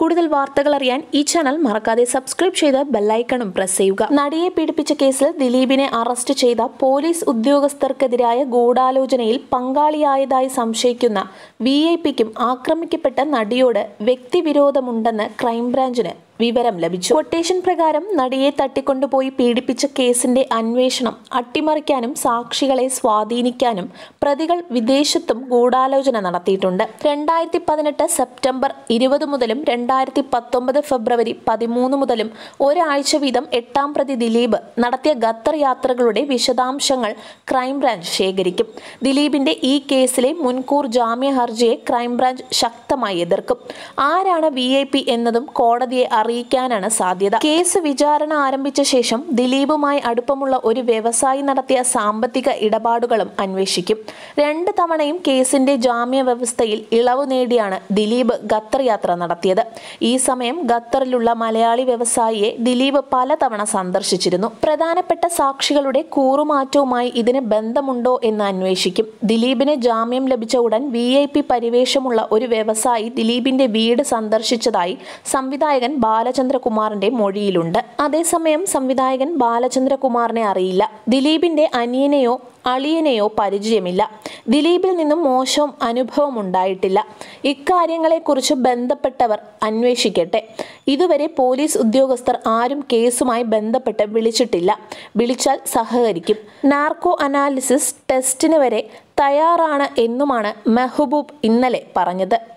കൂടുതൽ വാർത്തകൾ അറിയാൻ ഈ ചാനൽ മറക്കാതെ സബ്സ്ക്രൈബ് ചെയ്ത് ബെല്ലൈക്കണും പ്രസ് ചെയ്യുക നടിയെ പീഡിപ്പിച്ച കേസിൽ ദിലീപിനെ അറസ്റ്റ് ചെയ്ത പോലീസ് ഉദ്യോഗസ്ഥർക്കെതിരായ ഗൂഢാലോചനയിൽ പങ്കാളിയായതായി സംശയിക്കുന്ന വി ഐ പിക്കും ആക്രമിക്കപ്പെട്ട നടിയോട് വ്യക്തിവിരോധമുണ്ടെന്ന് ക്രൈംബ്രാഞ്ചിന് വിവരം ലഭിച്ചു കൊട്ടേഷൻ പ്രകാരം നടിയെ തട്ടിക്കൊണ്ടുപോയി പീഡിപ്പിച്ച കേസിന്റെ അന്വേഷണം അട്ടിമറിക്കാനും സാക്ഷികളെ സ്വാധീനിക്കാനും പ്രതികൾ വിദേശത്തും ഗൂഢാലോചന നടത്തിയിട്ടുണ്ട് രണ്ടായിരത്തി പതിനെട്ട് സെപ്റ്റംബർ ഇരുപത് മുതലും രണ്ടായിരത്തി പത്തൊമ്പത് ഫെബ്രുവരി പതിമൂന്ന് മുതലും ഒരാഴ്ച വീതം എട്ടാം പ്രതി ദിലീപ് നടത്തിയ ഖത്തർ യാത്രകളുടെ വിശദാംശങ്ങൾ ക്രൈംബ്രാഞ്ച് ശേഖരിക്കും ദിലീപിന്റെ ഈ കേസിലെ മുൻകൂർ ജാമ്യ ഹർജിയെ ക്രൈംബ്രാഞ്ച് ശക്തമായി എതിർക്കും ആരാണ് വി ഐ പി എന്നതും കോടതിയെ അറിയിക്കാനാണ് സാധ്യത കേസ് വിചാരണ ആരംഭിച്ച ശേഷം ദിലീപുമായി അടുപ്പമുള്ള ഒരു വ്യവസായി നടത്തിയ സാമ്പത്തിക ഇടപാടുകളും അന്വേഷിക്കും രണ്ട് തവണയും കേസിന്റെ ജാമ്യ വ്യവസ്ഥയിൽ ഇളവ് നേടിയാണ് ദിലീപ് ഖത്തർ യാത്ര നടത്തിയത് ഈ സമയം ഖത്തറിലുള്ള മലയാളി വ്യവസായിയെ ദിലീപ് പലതവണ സന്ദർശിച്ചിരുന്നു പ്രധാനപ്പെട്ട സാക്ഷികളുടെ കൂറുമാറ്റവുമായി ഇതിന് ബന്ധമുണ്ടോ എന്ന് അന്വേഷിക്കും ദിലീപിന് ജാമ്യം ലഭിച്ച ഉടൻ വി ഐ പി പരിവേഷമുള്ള ഒരു വ്യവസായി ദിലീപിന്റെ വീട് സന്ദർശിച്ചതായി സംവിധായകൻ ബാലചന്ദ്രകുമാറിന്റെ മൊഴിയിലുണ്ട് അതേസമയം സംവിധായകൻ ബാലചന്ദ്രകുമാറിനെ അറിയില്ല ദിലീപിന്റെ അനിയനെയോ അളിയനെയോ പരിചയമില്ല ദിലീപിൽ നിന്നും മോശം അനുഭവം ഉണ്ടായിട്ടില്ല ഇക്കാര്യങ്ങളെക്കുറിച്ച് ബന്ധപ്പെട്ടവർ അന്വേഷിക്കട്ടെ ഇതുവരെ പോലീസ് ഉദ്യോഗസ്ഥർ ആരും കേസുമായി ബന്ധപ്പെട്ട് വിളിച്ചിട്ടില്ല വിളിച്ചാൽ സഹകരിക്കും നാർക്കോ അനാലിസിസ് ടെസ്റ്റിന് വരെ തയ്യാറാണ് എന്നുമാണ് മെഹബൂബ് ഇന്നലെ പറഞ്ഞത്